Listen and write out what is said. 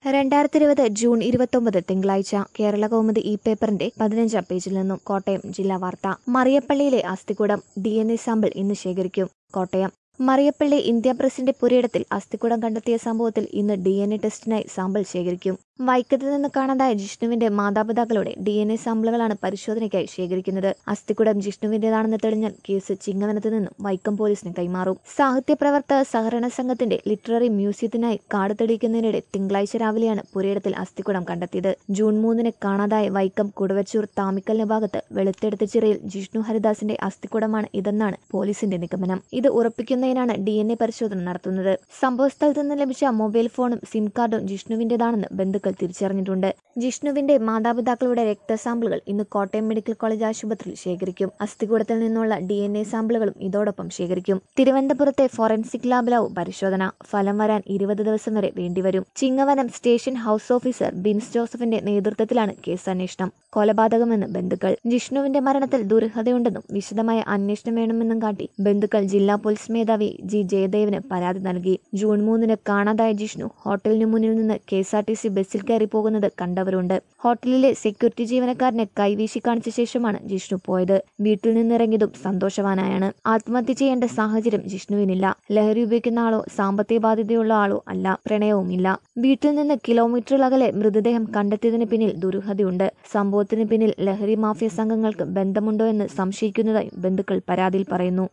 രണ്ടായിരത്തി ഇരുപത് ജൂൺ ഇരുപത്തൊമ്പത് തിങ്കളാഴ്ച കേരള കൗമുദി ഇ പേപ്പറിന്റെ പതിനഞ്ചാം പേജിൽ നിന്നും കോട്ടയം ജില്ലാ വാർത്ത മറിയപ്പള്ളിയിലെ അസ്ഥികൂടം ഡി എൻ എ സാമ്പിൾ ഇന്ന് ശേഖരിക്കും കോട്ടയം മറിയപ്പള്ളി ഇന്ത്യ പ്രസിന്റെ പുരയിടത്തിൽ അസ്ഥികൂടം കണ്ടെത്തിയ സംഭവത്തിൽ ഇന്ന് ഡി എൻ എ ടെസ്റ്റിനായി സാമ്പിൾ ശേഖരിക്കും വൈക്കത്ത് നിന്ന് കാണാതായ ജിഷ്ണുവിന്റെ മാതാപിതാക്കളുടെ ഡി എൻ എ സാമ്പിളുകളാണ് പരിശോധനയ്ക്കായി ശേഖരിക്കുന്നത് അസ്ഥിക്കുടം ജിഷ്ണുവിന്റേതാണെന്ന് തെളിഞ്ഞാൽ കേസ് ചിങ്ങവനത്ത് നിന്നും വൈക്കം പോലീസിന് കൈമാറും സാഹിത്യ പ്രവർത്തക സഹകരണ സംഘത്തിന്റെ ലിറ്റററി മ്യൂസിയത്തിനായി കാട് തെളിയിക്കുന്നതിനിടെ തിങ്കളാഴ്ച രാവിലെയാണ് പുരയിടത്തിൽ അസ്ഥിക്കുടം കണ്ടെത്തിയത് ജൂൺ മൂന്നിന് കാണാതായ വൈക്കം കുടവച്ചൂർ താമിക്കലിന് ഭാഗത്ത് വെളുത്തെടുത്ത ചിറയിൽ ജിഷ്ണു ഹരിദാസിന്റെ അസ്ഥിക്കുടമാണ് ഇതെന്നാണ് പോലീസിന്റെ നിഗമനം ഇത് ഉറപ്പിക്കുന്നതിനാണ് ഡി എൻ എ പരിശോധന നടത്തുന്നത് സംഭവസ്ഥലത്ത് നിന്ന് ലഭിച്ച മൊബൈൽ ഫോണും സിം കാർഡും ജിഷ്ണുവിന്റേതാണെന്ന് ബന്ധുക്കൾ തിരിച്ചറിഞ്ഞിട്ടുണ്ട് ജിഷ്ണുവിന്റെ മാതാപിതാക്കളുടെ രക്തസാമ്പിളുകൾ ഇന്ന് കോട്ടയം മെഡിക്കൽ കോളേജ് ആശുപത്രിയിൽ ശേഖരിക്കും അസ്ഥികൂടത്തിൽ നിന്നുള്ള ഡി എൻ എ സാമ്പിളുകളും ഇതോടൊപ്പം ശേഖരിക്കും തിരുവനന്തപുരത്തെ ഫോറൻസിക് ലാബിലാവും പരിശോധന ഫലം വരാൻ ഇരുപത് ദിവസം വരെ വേണ്ടിവരും Chingavanam station house officer Bins ജോസഫിന്റെ നേതൃത്വത്തിലാണ് കേസ് അന്വേഷണം കൊലപാതകമെന്ന് ബന്ധുക്കൾ ജിഷ്ണുവിന്റെ മരണത്തിൽ ദുരൂഹതയുണ്ടെന്നും വിശദമായ അന്വേഷണം വേണമെന്നും കാട്ടി ബന്ധുക്കൾ ജില്ലാ പോലീസ് മേധാവി ജി ജയദേവിന് പരാതി നൽകി ജൂൺ മൂന്നിന് കാണാതായ ജിഷ്ണു ഹോട്ടലിന് മുന്നിൽ നിന്ന് K S R T C ബസ്സിൽ കയറി പോകുന്നത് കണ്ടവരുണ്ട് ഹോട്ടലിലെ സെക്യൂരിറ്റി ജീവനക്കാരനെ കൈവീശി കാണിച്ച ശേഷമാണ് ജിഷ്ണു പോയത് വീട്ടിൽ നിന്നിറങ്ങിയതും സന്തോഷവാനായാണ് ആത്മഹത്യ ചെയ്യേണ്ട സാഹചര്യം ജിഷ്ണുവിനില്ല ലഹരി ഉപയോഗിക്കുന്ന ആളോ സാമ്പത്തിക ബാധ്യതയുള്ള ആളോ അല്ല പ്രണയവുമില്ല വീട്ടിൽ നിന്ന് കിലോമീറ്റർ അകലെ മൃതദേഹം കണ്ടെത്തിയതിന് പിന്നിൽ ദുരൂഹതയുണ്ട് സംഭവത്തിന് പിന്നിൽ ലഹരി മാഫിയ സംഘങ്ങൾക്ക് ബന്ധമുണ്ടോ എന്ന് സംശയിക്കുന്നതായി ബന്ധുക്കൾ പരാതിയിൽ പറയുന്നു